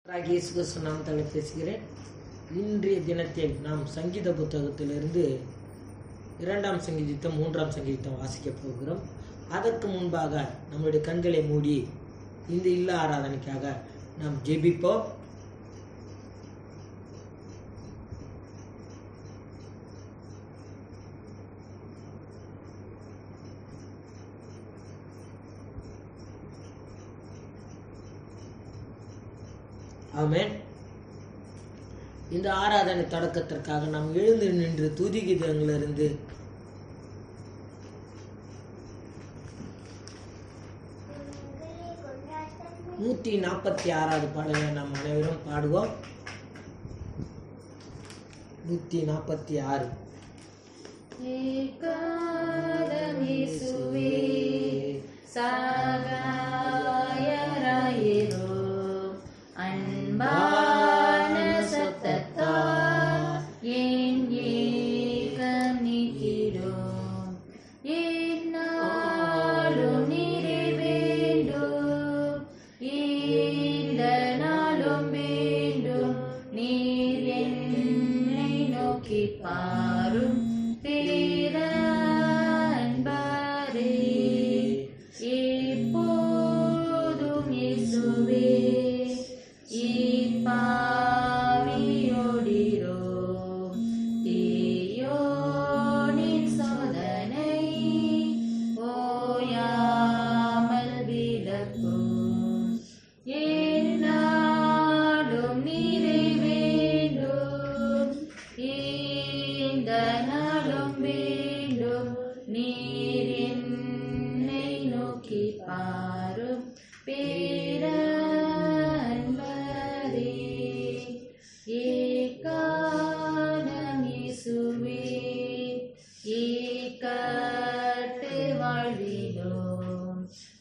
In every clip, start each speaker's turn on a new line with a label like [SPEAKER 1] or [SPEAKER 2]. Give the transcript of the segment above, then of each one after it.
[SPEAKER 1] ராகி இயேசு கிறிஸ்து நாமத்தால் பேசுகிறேன் இன்றைய தினத்தில் நாம் சங்கீத புத்தகத்திலிருந்து இரண்டாம் சங்கீதம் மூன்றாம் சங்கீதம் வாசிக்கப் போகிறோம் அதற்கு முன்பாக நம்முடைய கண்களை மூடி இந்த இல்ல ஆராதனைக்காக நாம் ஜெபிப்போம் ஆமென் இந்த ஆராதனை தொடக்கத்திற்காக நாம் எழுந்து நின்று துதிகிதங்களிலிருந்து நூற்றி நாற்பத்தி ஆறாவது பாடலை நாம் அனைவரும் பாடுவோம் நூற்றி நாற்பத்தி ஆறு
[SPEAKER 2] ஏகாதமிசுவே சகாயராயிரோ அன்பான சத்தத்தால் என் ஏகம் நீக்கிடும் என்னாலும் நீரே வேண்டும் இந்த நாளும் வேண்டும் நீர் என்னை நோக்கி பாரும் பேரன்பரே எப்போதும் இயேசுவே இப்பாவியோடிரோம் தீயோனின் சோதனை ஓயாமல் விலக்கும் என்னாலும் நீரை வேண்டும் இந்த நாளும் வேண்டும் நீர் என்னை நோக்கி பாரும் பேரன்பரே ஏகானம் இயேசுவே ஏகட்டு வாழ்வினோம்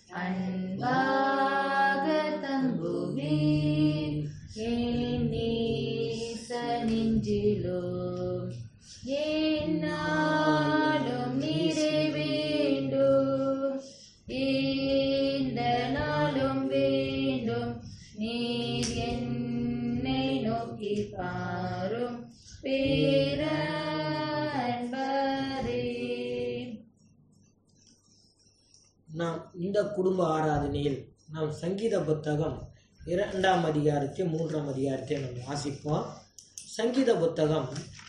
[SPEAKER 2] அன்பாக தங்குவேன் என் நேச நெஞ்சிலோம் என்னாலும் நீரே வேண்டும் இந்த நாளும் வேண்டும் நீர் என்னை நோக்கி பாரும் பேரன்பரே
[SPEAKER 1] நாம் இந்த குடும்ப ஆராதனையில் நாம் சங்கீத புத்தகம் இரண்டாம் அதிகாரத்தை மூன்றாம் அதிகாரத்தை நாம் வாசிப்போம் சங்கீத புத்தகம்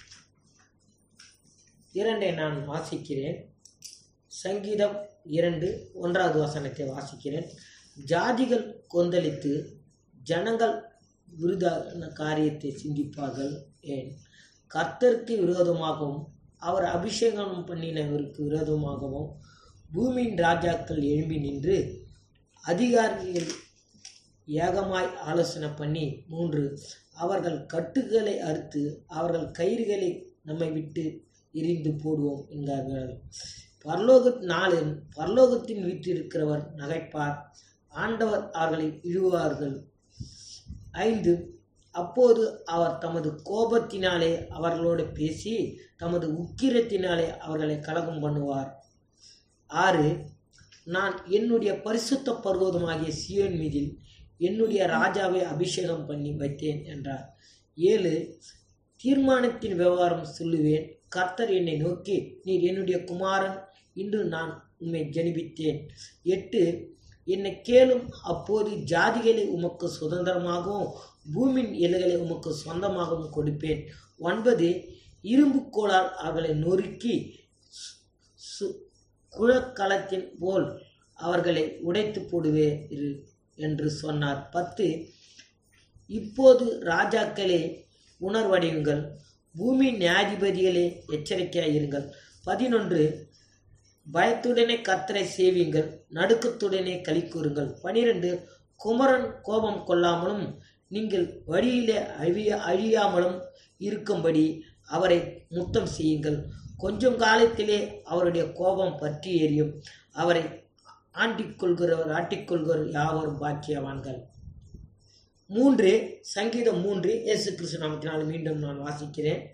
[SPEAKER 1] இரண்டை நான் வாசிக்கிறேன் சங்கீதம் இரண்டு ஒன்றாவது வசனத்தை வாசிக்கிறேன் ஜாதிகள் கொந்தளித்து ஜனங்கள் விருதான காரியத்தை சிந்திப்பார்கள் ஏன் கர்த்தருக்கு விரோதமாகவும் அவர் அபிஷேகம் பண்ணினவருக்கு விரோதமாகவும் பூமியின் ராஜாக்கள் எழும்பி நின்று அதிகாரிகள் ஏகமாய் ஆலோசனை பண்ணி மூன்று அவர்கள் கட்டுகளை அறுத்து அவர்கள் கயிறுகளை நம்மை விட்டு எரிந்து போடுவோம் என்கிறார்கள் பரலோக நாளில் பரலோகத்தின் வீற்றிருக்கிறவர் நகைப்பார் ஆண்டவர் அவர்களை இழுவார்கள் ஐந்து அப்போது அவர் தமது கோபத்தினாலே அவர்களோடு பேசி தமது உக்கிரத்தினாலே அவர்களை கலகம் பண்ணுவார் ஆறு நான் என்னுடைய பரிசுத்த பர்வதமாகிய சியோன் மீதில் என்னுடைய ராஜாவை அபிஷேகம் பண்ணி வைத்தேன் என்றார் ஏழு தீர்மானத்தின் விவகாரம் சொல்லுவேன் கர்த்தர் என்னை நோக்கி நீர் என்னுடைய குமாரன் இன்று நான் உம்மை ஜனிபித்தேன் எட்டு என்னை கேளும் அப்போது ஜாதிகளை உமக்கு சுதந்திரமாகவும் பூமியின் எல்லைகளை உமக்கு சொந்தமாகவும் கொடுப்பேன் ஒன்பது இரும்பு கோளால் அவர்களை நொறுக்கி சு- குழக்களத்தின் போல் அவர்களை உடைத்து போடுவே இரு என்று சொன்னார் பத்து இப்போது ராஜாக்களே உணர்வடையுங்கள் பூமி நியாயாதிபதிகளே எச்சரிக்கையாயிருங்கள் பதினொன்று பயத்துடனே கர்த்தரை சேவியுங்கள் நடுக்கத்துடனே களி கூறுங்கள் பனிரெண்டு குமரன் கோபம் கொள்ளாமலும் நீங்கள் வழியிலே அழிய அழியாமலும் இருக்கும்படி அவரை முத்தம் செய்யுங்கள் கொஞ்சம் காலத்திலே அவருடைய கோபம் பற்றி எரியும் அவரை ஆண்டிக்கொள்கிறவர் ஆட்டிக்கொள்கிறவர் யாவரும் பாக்கியவான்கள் மூன்று சங்கீதம் மூன்று இயேசு கிறிஸ்து நாமத்தினால் மீண்டும் நான் வாசிக்கிறேன்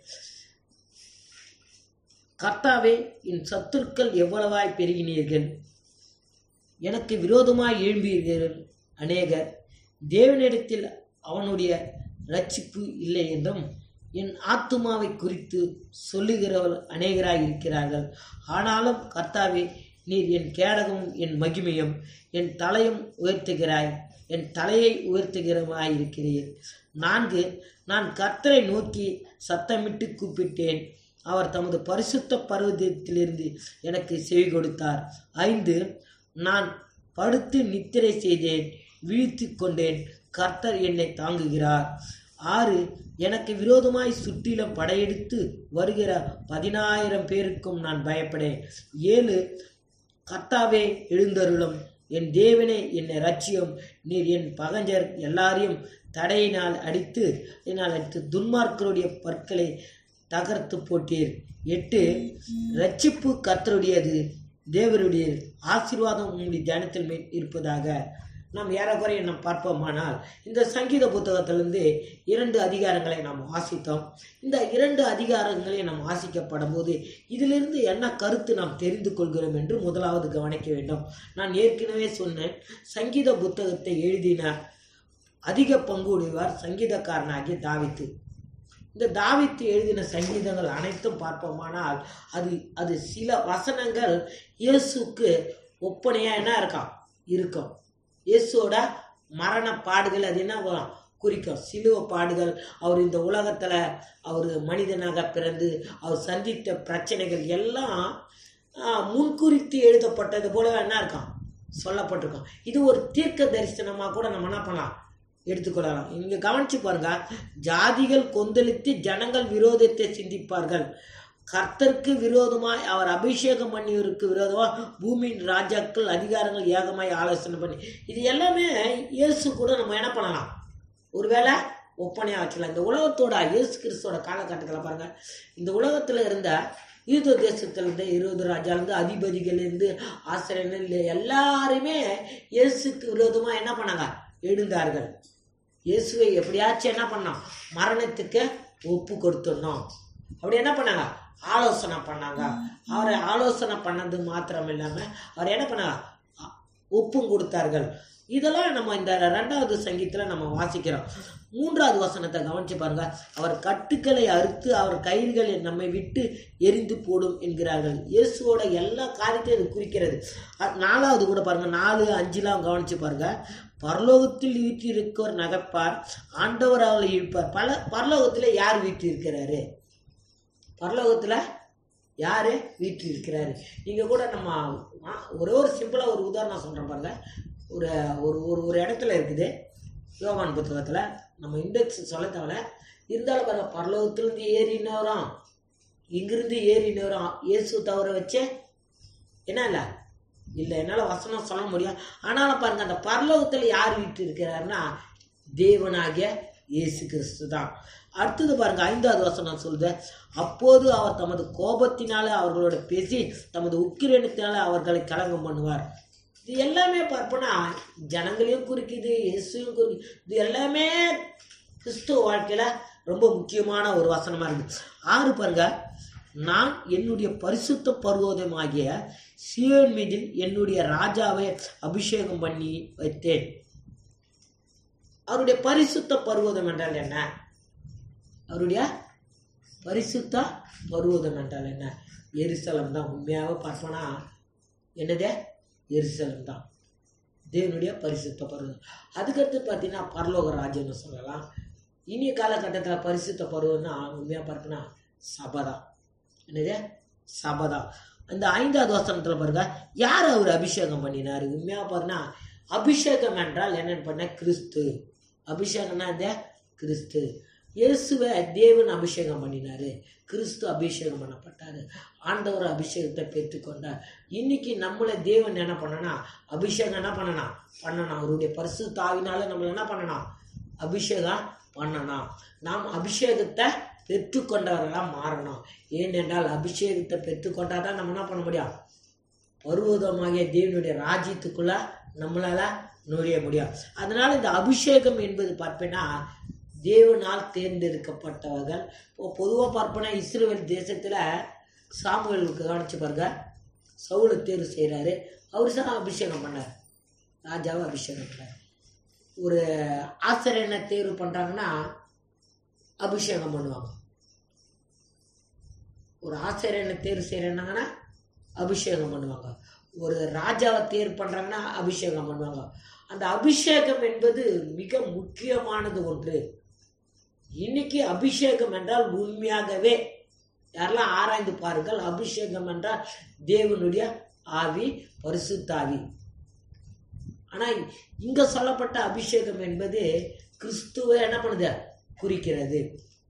[SPEAKER 1] கர்த்தாவே என் சத்துருக்கள் எவ்வளவாய் பெருகினீர்கள் எனக்கு விரோதமாய் எழும்பீர்கள் அநேகர் தேவனிடத்தில் அவனுடைய ரட்சிப்பு இல்லை என்றும் என் ஆத்துமாவை குறித்து சொல்லுகிறவர் அநேகராய் இருக்கிறார்கள் ஆனாலும் கர்த்தாவே நீர் என் கேடகமும் என் மகிமையும் என் தலையும் உயர்த்துகிறாய் என் தலையை உயர்த்துகிறமாய் இருக்கிறீர் நான்கு நான் கர்த்தரை நோக்கி சத்தமிட்டு கூப்பிட்டேன் அவர் தமது பரிசுத்த பர்வதத்திலிருந்து எனக்கு செவி கொடுத்தார் ஐந்து நான் படுத்து நித்திரை செய்தேன் விழித்து கொண்டேன் கர்த்தர் என்னை தாங்குகிறார் ஆறு எனக்கு விரோதமாய் சுற்றிலும் படையெடுத்து வருகிற பதினாயிரம் பேருக்கும் நான் பயப்படேன் ஏழு கர்த்தாவே எழுந்தருளும் என் தேவனே என்னை ரட்சியும் நீர் என் பகஞ்சர் எல்லாரையும் தடையினால் அடித்து என்னால் அடித்து துன்மார்க்கருடைய பற்களை தகர்த்து போட்டீர் எட்டு ரட்சிப்பு கர்த்தருடையது தேவருடையது ஆசீர்வாதம் உங்களுடைய தியானத்தில் மேல் இருப்பதாக நாம் ஏறக்குறைய நாம் பார்ப்போமானால் இந்த சங்கீத புத்தகத்திலிருந்து இரண்டு அதிகாரங்களை நாம் வாசித்தோம் இந்த இரண்டு அதிகாரங்களை நாம் வாசிக்கப்படும் போது இதிலிருந்து என்ன கருத்து நாம் தெரிந்து கொள்கிறோம் என்று முதலாவது கவனிக்க வேண்டும் நான் ஏற்கனவே சொன்னேன் சங்கீத புத்தகத்தை எழுதின அதிக பங்கு உடையவர் சங்கீதக்காரனாகிய தாவித்து இந்த தாவித்து எழுதின சங்கீதங்கள் அனைத்தும் பார்ப்போமானால் அது அது சில வசனங்கள் இயேசுக்கு ஒப்பனையா என்ன இருக்காம் இருக்கும் இயேசுவோட மரண பாடுகள் அது என்ன வரும்? குறிக்கும் சிலுவ பாடுகள் அவர் இந்த உலகத்துல அவர் மனிதனாக பிறந்து அவர் சந்தித்த பிரச்சனைகள் எல்லாம் ஆஹ், முன்குறித்து எழுதப்பட்டது போல என்ன இருக்காம் சொல்லப்பட்டிருக்கும் இது ஒரு தீர்க்க தரிசனமா கூட நம்ம என்ன பண்ணலாம் எடுத்துக்கொள்ளலாம் இங்க கவனிச்சு பாருங்க ஜாதிகள் கொந்தளித்து ஜனங்கள் விரோதத்தை சிந்திப்பார்கள் கர்த்தருக்கு விரோதமாய் அவர் அபிஷேகம் பண்ணியவருக்கு விரோதமாக பூமியின் ராஜாக்கள் அதிகாரங்கள் ஏகமாய் ஆலோசனை பண்ணி இது எல்லாமே இயேசு கூட நம்ம என்ன பண்ணலாம் ஒருவேளை ஒப்பனையாக வச்சுக்கலாம் இந்த உலகத்தோட இயேசு கிறிஸ்துவோட காலகட்டத்தில் பாருங்க இந்த உலகத்தில் இருந்த யூத தேசத்திலிருந்து இருபது ராஜாலேருந்து அதிபதிகள்லேருந்து ஆசிரியர்கள் எல்லாருமே இயேசுக்கு விரோதமாக என்ன பண்ணாங்க எழுந்தார்கள் இயேசுவை எப்படியாச்சும் என்ன பண்ணோம் மரணத்துக்கு ஒப்பு கொடுத்துடணும் அப்படி என்ன பண்ணாங்க ஆலோசனை பண்ணாங்க அவரை ஆலோசனை பண்ணது மாத்திரம் இல்லாமல் அவர் என்ன பண்ணாங்க அ- ஒப்பும் கொடுத்தார்கள் இதெல்லாம் நம்ம இந்த ரெண்டாவது சங்கீத்தில் நம்ம வாசிக்கிறோம் மூன்றாவது வசனத்தை கவனிச்சு பாருங்க அவர் கட்டுக்களை அறுத்து அவர் கயிறுகளை நம்மை விட்டு எரிந்து போடும் என்கிறார்கள் இயேசுவோட எல்லா காரியத்தையும் இது குறிக்கிறது அ- நாலாவது கூட பாருங்க நாலு அஞ்சுலாம் கவனிச்சு பாருங்க பரலோகத்தில் வீற்றிருக்கோர் நகைப்பார் ஆண்டவர் அவளை இழுப்பார் பல பரலோகத்தில் யார் வீற்றிருக்கிறாரு பரலோகத்தில் யார் வீட்டில் இருக்கிறாரு நீங்கள் கூட நம்ம ஆ, ஒரே ஒரு சிம்பிளாக ஒரு உதாரணம் சொல்கிறேன் பாருங்க ஒரு ஒரு ஒரு ஒரு இடத்துல இருக்குது யோகான் புத்தகத்தில் நம்ம இண்டெக்ஸ் சொல்ல தேவையில்ல இருந்தாலும் பாருங்க பரலோகத்திலிருந்து ஏறின்னு வரோம் இங்கிருந்து ஏறின்னு வரோம் இயேசு தவிர வச்சே என்ன இல்லை இல்லை என்னால் வசனம் சொல்ல முடியும் ஆனாலும் பாருங்க அந்த பரலோகத்தில் யார் வீட்டு இருக்கிறாருன்னா தேவனாகிய இயேசு கிறிஸ்து தான் அடுத்தது பாருங்க ஐந்தாவது வசனம் சொல்லுது அப்போது அவர் தமது கோபத்தினால அவர்களோட பேசி தமது உக்கிரனத்தினால அவர்களை கலங்கம் பண்ணுவார் இது எல்லாமே பார்ப்போன்னா ஜனங்களையும் குறிக்குது இயேசுவையும் குறிக்குது இது எல்லாமே கிறிஸ்துவ வாழ்க்கையில ரொம்ப முக்கியமான ஒரு வசனமா இருக்கு ஆறு பாருங்க நான் என்னுடைய பரிசுத்த பர்வதமாகிய சியோன் மீதில் என்னுடைய ராஜாவை அபிஷேகம் பண்ணி வைத்தேன் அவருடைய பரிசுத்த பர்வதம் என்றால் என்ன அவருடைய பரிசுத்த பர்வதம் என்றால் என்ன எருசலம் தான் உண்மையாக பார்ப்போனா என்னது எருசலம் தான் தேவனுடைய பரிசுத்த பருவம் அதுக்கடுத்து பார்த்தீங்கன்னா பரலோக ராஜ்யம்னு சொல்லலாம் இனிய காலகட்டத்தில் பரிசுத்த பருவம்னா உண்மையாக பார்த்தீங்கன்னா சபதம் என்னது சபதம் அந்த ஐந்தாவது வசனத்தில் பாருங்க யார் அவர் அபிஷேகம் பண்ணினார் உண்மையாக பார்த்தீங்கன்னா அபிஷேகம் என்றால் என்னன்னு பண்ண கிறிஸ்து அபிஷேகம்னா இந்த கிறிஸ்து இயேசுவை தேவன் அபிஷேகம் பண்ணினாரு கிறிஸ்து அபிஷேகம் பண்ணப்பட்டாரு ஆண்டவர் அபிஷேகத்தை பெற்றுக்கொண்டார் இன்னைக்கு நம்மளை தேவன் என்ன பண்ணனா அபிஷேகம் என்ன பண்ணணும் பண்ணணும் அவருடைய பரிசு தாவினால நம்மளை என்ன பண்ணணும் அபிஷேகம் பண்ணணும் நாம் அபிஷேகத்தை பெற்றுக்கொண்டவர்களாக மாறணும் ஏனென்றால் அபிஷேகத்தை பெற்றுக்கொண்டாதான் தான் நம்ம என்ன பண்ண முடியும் பருவதமாகிய தேவனுடைய ராஜ்யத்துக்குள்ள நம்மளால நுழைய முடியும் அதனால இந்த அபிஷேகம் என்பது பார்ப்பேன்னா தேவனால் தேர்ந்தெடுக்கப்பட்டவர்கள் இப்போ பொதுவாக பார்ப்போன்னா இஸ்ரேல் தேசத்தில் சாமுவேலுக்கு கவனிச்சு பாருங்க சவுலை தேர்வு செய்கிறாரு அவர் தான் அபிஷேகம் பண்ணார் ராஜாவை அபிஷேகம் பண்ணார் ஒரு ஆசிரியனை தேர்வு பண்ணுறாங்கன்னா அபிஷேகம் பண்ணுவாங்க ஒரு ஆசிரியனை தேர்வு செய்யறாங்கன்னா அபிஷேகம் பண்ணுவாங்க ஒரு ராஜாவை தேர்வு பண்ணுறாங்கன்னா அபிஷேகம் பண்ணுவாங்க அந்த அபிஷேகம் என்பது மிக முக்கியமானது ஒன்று இன்னைக்கு அபிஷேகம் என்றால் உண்மையாகவே யாரெல்லாம் ஆராய்ந்து பாருங்கள் அபிஷேகம் என்றால் தேவனுடைய ஆவி பரிசுத்த ஆவி ஆனால் இங்க சொல்லப்பட்ட அபிஷேகம் என்பது கிறிஸ்துவை என்ன பண்ணுது குறிக்கிறது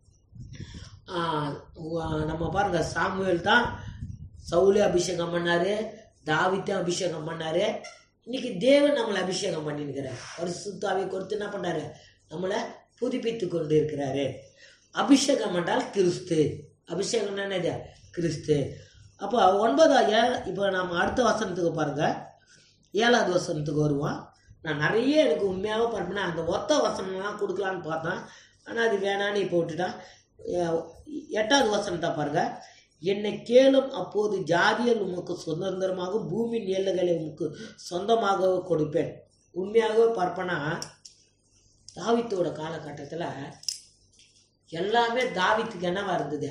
[SPEAKER 1] ஆஹ் உ- நம்ம பாருங்க சாமுவேல் தான் சவுலே அபிஷேகம் பண்ணாரு தாவித்தை அபிஷேகம் பண்ணாரு இன்னைக்கு தேவன் நம்மளை அபிஷேகம் பண்ணிருக்கிறார் பரிசுத்தாவை கொடுத்து என்ன பண்ணாரு நம்மளை புதுப்பித்து கொண்டு இருக்கிறாரு அபிஷேகம் என்றால் கிறிஸ்து அபிஷேகம் என்னது கிறிஸ்து அப்போ ஒன்பதா ஏ இப்போ நம்ம அடுத்த வசனத்துக்கு பாருங்க ஏழாவது வசனத்துக்கு வருவோம் நான் நிறைய எனக்கு உண்மையாக பார்ப்பேன் அந்த ஒத்த வசனம்லாம் கொடுக்கலான்னு பார்த்தேன் ஆனால் அது வேணான்னு இப்போ விட்டுட்டேன் எ- எட்டாவது வசனத்தை பாருங்க என்னை கேளும் அப்போது ஜாதியல் உமக்கு சுதந்திரமாக பூமியின் எல்லைகளை உமக்கு சொந்தமாக கொடுப்பேன் உண்மையாகவே பார்ப்பேன்னா தாவித்தோட காலகட்டத்தில் எல்லாமே தாவித்துக்கு என்னவா இருந்தது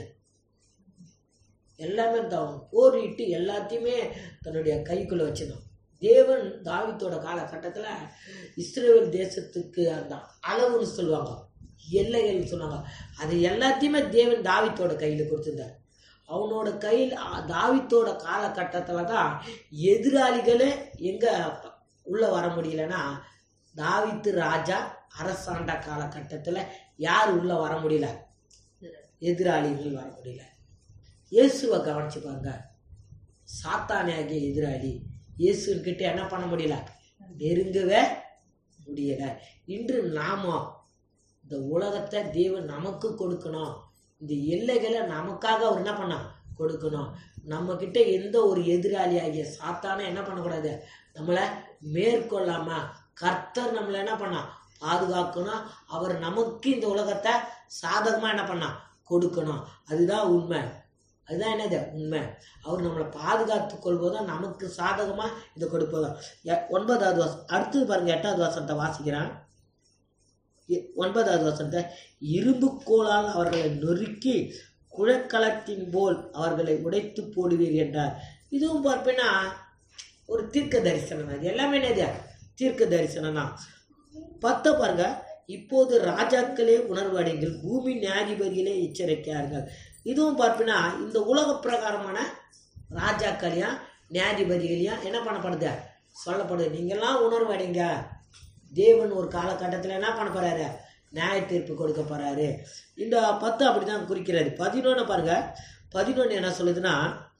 [SPEAKER 1] எல்லாமே தான் போரிட்டு எல்லாத்தையுமே தன்னுடைய கைக்குள்ள வச்சிருந்தான் தேவன் தாவித்தோட காலகட்டத்தில் இஸ்ரேல் தேசத்துக்கு அந்த அளவுன்னு சொல்லுவாங்க எல்லைகள் சொன்னாங்க அது எல்லாத்தையுமே தேவன் தாவித்தோட கையில் கொடுத்திருந்தார் அவனோட கையில் அ- தாவீதோட காலகட்டத்தில் தான் எதிராளிகளே எங்கே உள்ளே வர முடியலன்னா தாவீது ராஜா அரசாண்ட காலகட்டத்தில் யார் உள்ளே வர முடியல எதிராளிகள் வர முடியல இயேசுவை கவனிச்சு பாருங்க சாத்தானியாகிய எதிராளி இயேசுக்கிட்ட என்ன பண்ண முடியல நெருங்கவே முடியல இன்று நாம இந்த உலகத்தை தேவன் நமக்கு கொடுக்கணும் இந்த எல்லைகளை நமக்காக அவர் என்ன பண்ணா கொடுக்கணும் நம்ம கிட்ட எந்த ஒரு எதிராளி ஆகிய சாத்தான என்ன பண்ணக்கூடாது நம்மளை மேற்கொள்ளாம கர்த்தர் நம்மளை என்ன பண்ணா பாதுகாக்கணும் அவர் நமக்கு இந்த உலகத்தை சாதகமா என்ன பண்ணா கொடுக்கணும் அதுதான் உண்மை அதுதான் என்னது உண்மை அவர் நம்மளை பாதுகாத்து கொள்வதும் நமக்கு சாதகமா இதை கொடுப்பதும் எ- ஒன்பதாவது வருஷம் அடுத்தது பாருங்க எட்டாவது வருஷத்தை வாசிக்கிறான் இ- ஒன்பதாவது வசனத்தை இரும்பு கோலால் அவர்களை நொறுக்கி குழக்களத்தின் போல் அவர்களை உடைத்து போடுவீர் என்றார் இதுவும் பார்ப்பேன்னா ஒரு தீர்க்க தரிசனம் தான் இது எல்லாமே என்னது தீர்க்க தரிசனம் தான் பத்த பாருங்க இப்போது ராஜாக்களே உணர்வடைங்கள் பூமி நியாயாதிபதிகளே எச்சரிக்கையார்கள் இதுவும் பார்ப்பீங்கன்னா இந்த உலக பிரகாரமான ராஜாக்களையா நியாயாதிபதிகளையா என்ன பண்ணப்படுது சொல்லப்படுது நீங்கெல்லாம் உணர்வடைங்க தேவன் ஒரு காலகட்டத்தில் என்ன பண்ண போறாரு நியாய தீர்ப்பு கொடுக்க போறாரு இந்த பத்து அப்படிதான் குறிக்கிறாரு பதினொன்று பாருங்க பதினொன்று என்ன சொல்லுதுன்னா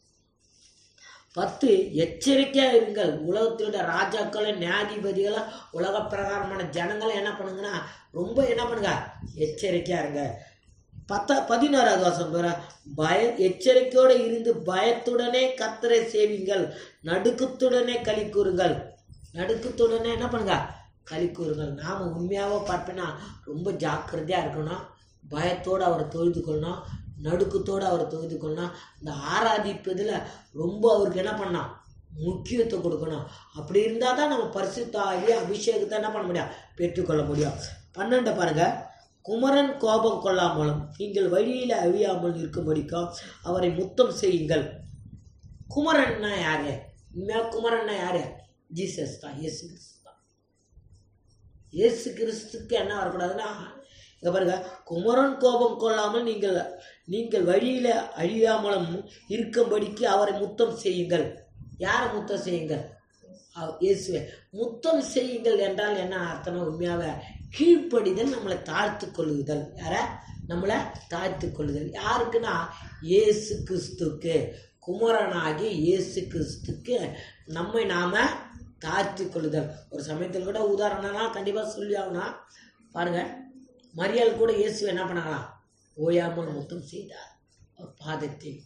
[SPEAKER 1] பத்து எச்சரிக்கையா இருங்கள் உலகத்திலுடைய ராஜாக்களை நியாயாதிபதிகளை உலக பிரகாரமான ஜனங்களை என்ன பண்ணுங்கன்னா ரொம்ப என்ன பண்ணுங்க எச்சரிக்கையா இருங்க பத்த பதினோராவது வருஷம் பேர பய எச்சரிக்கையோடு இருந்து பயத்துடனே கத்தரை சேவிங்கள் நடுக்கத்துடனே களி கூறுங்கள் நடுக்கத்துடனே என்ன பண்ணுங்க களி கூறுங்கள் நாம் உண்மையாக பார்ப்பேன்னா ரொம்ப ஜாக்கிரதையாக இருக்கணும் பயத்தோடு அவரை தொழுது கொள்ளணும் நடுக்கத்தோடு அவரை தொழுது கொள்ளணும் இந்த ஆராதிப்பதில் ரொம்ப அவருக்கு என்ன பண்ணலாம் முக்கியத்துவம் கொடுக்கணும் அப்படி இருந்தால் தான் நம்ம பரிசுத்தாகி அபிஷேகத்தை என்ன பண்ண முடியும் பெற்றுக்கொள்ள முடியும் பன்னெண்டு பாருங்க குமரன் கோபம் கொள்ளாமலும் நீங்கள் வழியில் அழியாமல் இருக்கும்படிக்கும் அவரை முத்தம் செய்யுங்கள் குமரன்னா யாரு உண்மையா குமரன்னா யாரு ஜீசஸ் தான் இயேசு கிறிஸ்து தான் இயேசு கிறிஸ்துக்கு என்ன வரக்கூடாதுன்னா இங்க பாருங்க குமரன் கோபம் கொள்ளாமல் நீங்கள் நீங்கள் வழியில அழியாமலும் இருக்கும்படிக்கு அவரை முத்தம் செய்யுங்கள் யாரை முத்தம் செய்யுங்கள் அவ- இயேசுவே முத்தம் செய்யுங்கள் என்றால் என்ன அர்த்தம் உண்மையாக கீழ்ப்படிதல் நம்மளை தாழ்த்து கொள்ளுதல் யார நம்மளை தாழ்த்து கொள்ளுதல் யாருக்குன்னா இயேசு கிறிஸ்துக்கு குமரனாகி இயேசு கிறிஸ்துக்கு நம்மை நாம தாழ்த்து கொள்ளுதல் ஒரு சமயத்தில் கூட உதாரணம்லாம் கண்டிப்பாக சொல்லி ஆகணும் பாருங்க மரியாள் கூட இயேசு என்ன பண்ணாங்களாம் ஓயாமல் முத்தம் செய்தார் அவர் பாதத்தில்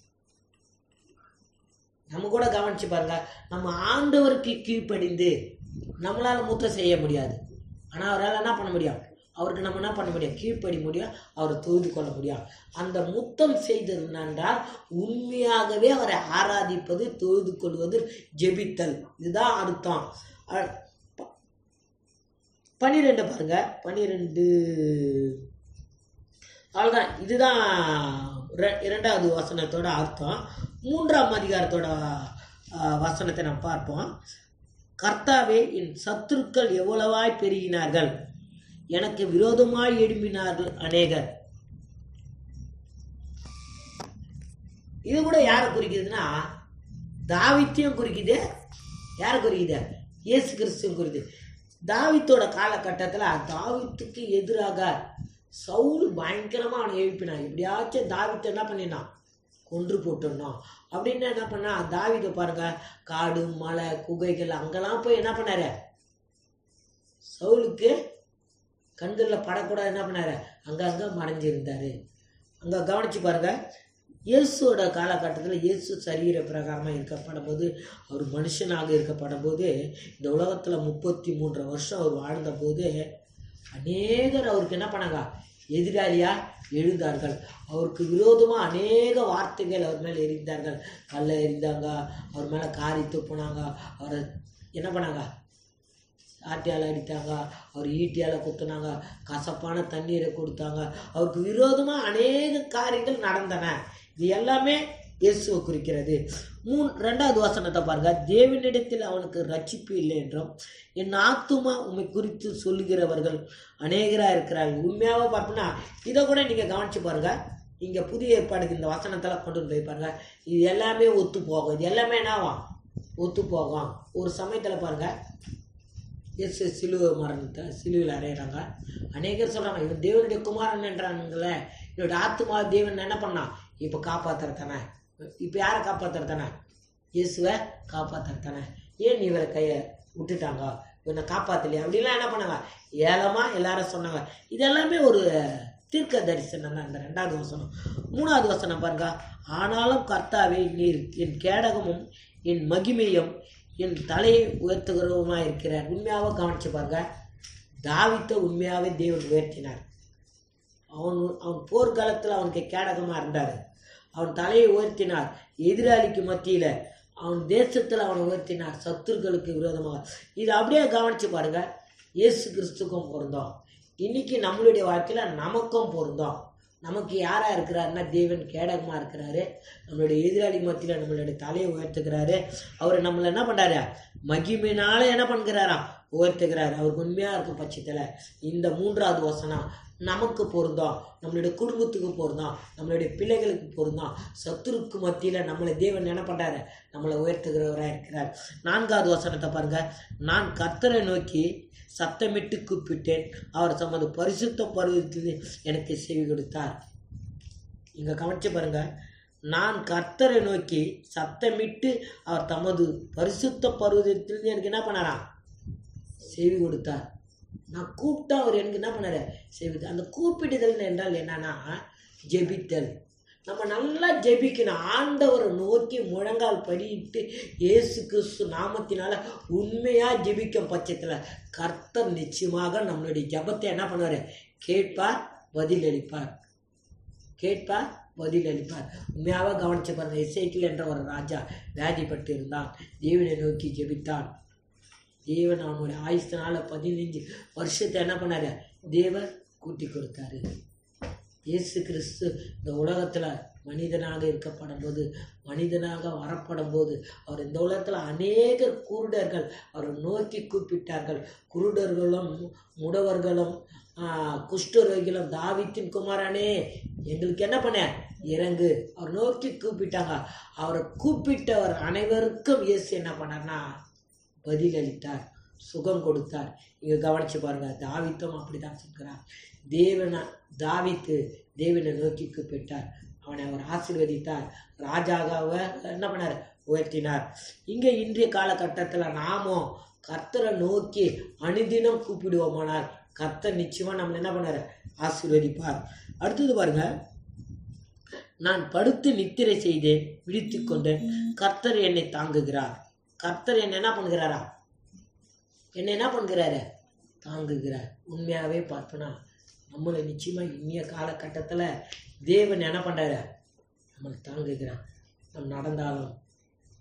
[SPEAKER 1] நம்ம கூட கவனிச்சு பாருங்க நம்ம ஆண்டவருக்கு கீழ்ப்படிந்து நம்மளால முத்தம் செய்ய முடியாது ஆனா அவரால் என்ன பண்ண முடியும் அவருக்கு நம்ம என்ன பண்ண முடியும் கீழ்ப்படி முடியும் அவரை தொழுது கொள்ள முடியும் அந்த முத்தம் செய்தது என்றால் உண்மையாகவே அவரை ஆராதிப்பது தொழுது கொள்வது ஜெபித்தல் இதுதான் அர்த்தம் அ- ப- பன்னிரெண்டு பாருங்க பன்னிரெண்டு அவ்வளோதான் இதுதான் ரெ- இரண்டாவது வசனத்தோட அர்த்தம் மூன்றாம் அதிகாரத்தோட ஆ, வசனத்தை நம்ம பார்ப்போம் கர்த்தாவே என் சத்துருக்கள் எவ்வளவாய் பெருகினார்கள் எனக்கு விரோதமாய் எழும்பினார்கள் அநேகர் இது கூட யாரை குறிக்குதுன்னா தாவித்தையும் குறிக்குது யாரை குறிக்குது இயேசு கிறிஸ்துவும் குறிக்குது தாவித்தோட காலகட்டத்தில் தாவித்துக்கு எதிராக சவுல் பயங்கரமாக அவனை எழுப்பினான் எப்படியாச்சும் தாவித்தை என்ன பண்ணினான் கொன்று போட்டுடணும் அப்படின்னு என்ன பண்ணா தாவிதை பாருங்க காடு மலை குகைகள் அங்கெல்லாம் போய் என்ன பண்ணாரு சவுலுக்கு கண்களில் படக்கூடாது என்ன பண்ணாரு அங்கங்க மறைஞ்சிருந்தாரு அங்கே கவனிச்சு பாருங்க இயேசுவோட காலகட்டத்தில் இயேசு சரீர பிரகாரமாக இருக்கப்படும் போது அவர் மனுஷனாக இருக்கப்படும் போது இந்த உலகத்தில் முப்பத்தி மூன்று வருஷம் அவர் வாழ்ந்த போது அநேகர் அவருக்கு என்ன பண்ணாங்க எதிராளியா எழுந்தார்கள் அவருக்கு விரோதமாக அநேக வார்த்தைகள் அவர் மேலே எரிந்தார்கள் கல்லை எரிந்தாங்க அவர் மேலே காரி துப்புனாங்க அவரை என்ன பண்ணாங்க ஆட்டியால் அடித்தாங்க அவர் ஈட்டியால் குத்துனாங்க கசப்பான தண்ணீரை கொடுத்தாங்க அவருக்கு விரோதமாக அநேக காரியங்கள் நடந்தன இது எல்லாமே இயேசுவை குறிக்கிறது மூணு ரெண்டாவது வசனத்தை பாருங்க தேவனிடத்தில் அவனுக்கு ரட்சிப்பு இல்லை என்றும் என் ஆத்துமா உண்மை குறித்து சொல்லுகிறவர்கள் அநேகராக இருக்கிறார்கள் உண்மையாக பார்த்தோம்னா இதை கூட நீங்கள் கவனிச்சு பாருங்க இங்கே புதிய ஏற்பாடுக்கு இந்த வசனத்தெல்லாம் கொண்டு வந்து போய் பாருங்க இது எல்லாமே ஒத்து போகும் இது எல்லாமே என்னவா ஒத்து போகும் ஒரு சமயத்தில் பாருங்க இயேசு சிலுவை மரணத்தை சிலுவையில் அறையிறாங்க அநேகர் சொல்கிறாங்க இவன் தேவனுடைய குமாரன் என்றானுங்களே இவனோட ஆத்மா தேவன் என்ன பண்ணான் இப்போ காப்பாத்துறதானே இப்போ யாரை காப்பாத்துறதானே இயேசுவை காப்பாத்துறதானே ஏன் இவரை கையை விட்டுட்டாங்க இவனை காப்பாத்தலையா அப்படிலாம் என்ன பண்ணாங்க ஏலமா எல்லாரும் சொன்னாங்க இதெல்லாமே ஒரு தீர்க்க தரிசனம் தான் இந்த ரெண்டாவது வசனம் மூணாவது வசனம் பாருங்க ஆனாலும் கர்த்தாவே நீர் என் கேடகமும் என் மகிமையும் என் தலையை உயர்த்துகிறவுமா இருக்கிறார் உண்மையாக கவனிச்சு பாருங்க தாவித்தை உண்மையாகவே தேவன் உயர்த்தினார் அவன் அவன் போர்க்காலத்தில் அவனுக்கு கேடகமாக இருந்தார் அவன் தலையை உயர்த்தினார் எதிராளிக்கு மத்தியில் அவன் தேசத்தில் அவனை உயர்த்தினார் சத்துருக்களுக்கு விரோதமாக இது அப்படியே கவனிச்சு பாருங்க இயேசு கிறிஸ்துக்கும் பொருந்தோம் இன்னைக்கு நம்மளுடைய வாழ்க்கையில் நமக்கும் பொருந்தோம் நமக்கு யாராக இருக்கிறாருன்னா தேவன் கேடகமாக இருக்கிறாரு நம்மளுடைய எதிராளி மத்தியில் நம்மளுடைய தலையை உயர்த்துக்கிறாரு அவர் நம்மளை என்ன பண்ணுறாரு மகிமையினால என்ன பண்ணுகிறாராம் உயர்த்துகிறார் அவருக்கு உண்மையாக இருக்கும் பட்சத்தில் இந்த மூன்றாவது வசனம் நமக்கு பொருந்தோம் நம்மளுடைய குடும்பத்துக்கு பொருந்தோம் நம்மளுடைய பிள்ளைகளுக்கு பொருந்தோம் சத்துருக்கு மத்தியில் நம்மளை தேவன் என்ன பண்ணுறாரு நம்மளை உயர்த்துகிறவராக இருக்கிறார் நான்காவது வசனத்தை பாருங்க நான் கர்த்தரை நோக்கி சத்தமிட்டு கூப்பிட்டேன் அவர் தமது பரிசுத்த பருவத்தில் எனக்கு செவி கொடுத்தார் இங்க கவனிச்சு பாருங்க நான் கர்த்தரை நோக்கி சத்தமிட்டு அவர் தமது பரிசுத்த பருவத்தில் எனக்கு என்ன பண்ணாராம் செவி கொடுத்தார் நான் கூப்பிட்டா அவர் எனக்கு என்ன பண்ணாரு செவி கொடுத்தார். அந்த கூப்பிடுதல் என்றால் என்னன்னா ஜெபித்தல் நம்ம நல்லா ஜெபிக்கணும் ஆண்டவரை நோக்கி முழங்கால் படியிட்டு இயேசு கிறிஸ்து நாமத்தினால உண்மையாக ஜெபிக்கும் பட்சத்தில் கர்த்தர் நிச்சயமாக நம்மளுடைய ஜெபத்தை என்ன பண்ணுவார் கேட்பார் பதிலளிப்பார் கேட்பார் பதிலளிப்பார் உண்மையாக கவனிச்சு பாருங்க இசைக்கில் என்ற ஒரு ராஜா வியாதிப்பட்டு இருந்தான் தேவனை நோக்கி ஜெபித்தான் தேவன் அவனுடைய ஆயுஷ்னால பதினஞ்சு வருஷத்தை என்ன பண்ணாரு தேவன் கூட்டி கொடுத்தாரு இயேசு கிறிஸ்து இந்த உலகத்தில் மனிதனாக இருக்கப்படும் போது மனிதனாக வரப்படும் போது அவர் இந்த உலகத்தில் அநேக குருடர்கள் அவரை நோக்கி கூப்பிட்டார்கள் குருடர்களும் முடவர்களும் ஆஹ், குஷ்டரோகிகளும் தாவித்தின் குமாரனே எங்களுக்கு என்ன பண்ண இறங்கு அவர் நோக்கி கூப்பிட்டாங்க அவரை கூப்பிட்டவர் அனைவருக்கும் இயேசு என்ன பண்ணார்னா பதிலளித்தார் சுகம் கொடுத்தார் இங்க கவனிச்சு பாருங்க தாவித்தும் அப்படிதான் சொல்கிறார் தேவனை தாவித்து தேவனை நோக்கி கூப்பிட்டார் அவனை அவர் ஆசீர்வதித்தார் ராஜாவாக என்ன பண்ணார் உயர்த்தினார் இங்க இன்றைய காலகட்டத்தில் நாமும் கர்த்தரை நோக்கி அனுதினம் கூப்பிடுவோமானால் கர்த்தர் நிச்சயமா நம்மளை என்ன பண்ணாரு ஆசீர்வதிப்பார் அடுத்தது பாருங்க நான் படுத்து நித்திரை செய்தேன் விழித்துக் கொண்டேன் கர்த்தர் என்னை தாங்குகிறார் கர்த்தர் என்ன என்ன பண்ணுகிறாரா என்ன என்ன பண்ணுகிறாரு தாங்குகிறார் உண்மையாகவே பார்த்தோன்னா நம்மளை நிச்சயமா இனிய காலகட்டத்தில் தேவன் என்ன பண்ணுறாரு நம்மளை தாங்குகிறார் நம்ம நடந்தாலும்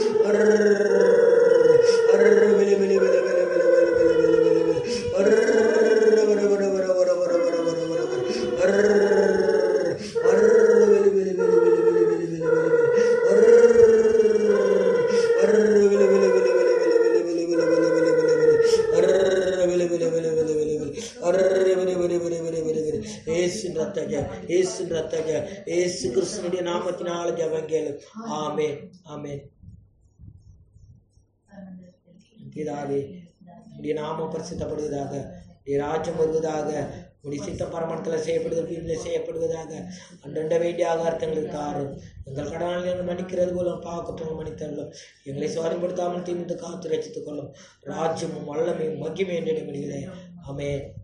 [SPEAKER 1] ஏசின் ரத்தக ஏசின் ரத்தக ஏசு கிறிஸ்துனுடைய நாமத்தினால ஜபங்கேளு ஆமென் ஆமென் பிதாவே உடைய நாமம் பரிசுத்தப்படுவதாக உடைய ராஜ்யம் வருவதாக உடைய சித்த பரமணத்தில் செய்யப்படுவது வீட்டில் செய்யப்படுவதாக அன்றண்ட வேண்டிய ஆகாரத்தங்களுக்கு தாரும் எங்கள் கடனால் எங்கள் மன்னிக்கிறது போல பார்க்கட்டும் மன்னித்தரலும் எங்களை சுவாரப்படுத்தாமல் தீர்ந்து காத்து ரசித்துக் கொள்ளும் ராஜ்யமும் வல்லமையும் மகிமை என்று முடிகிறேன் ஆமென்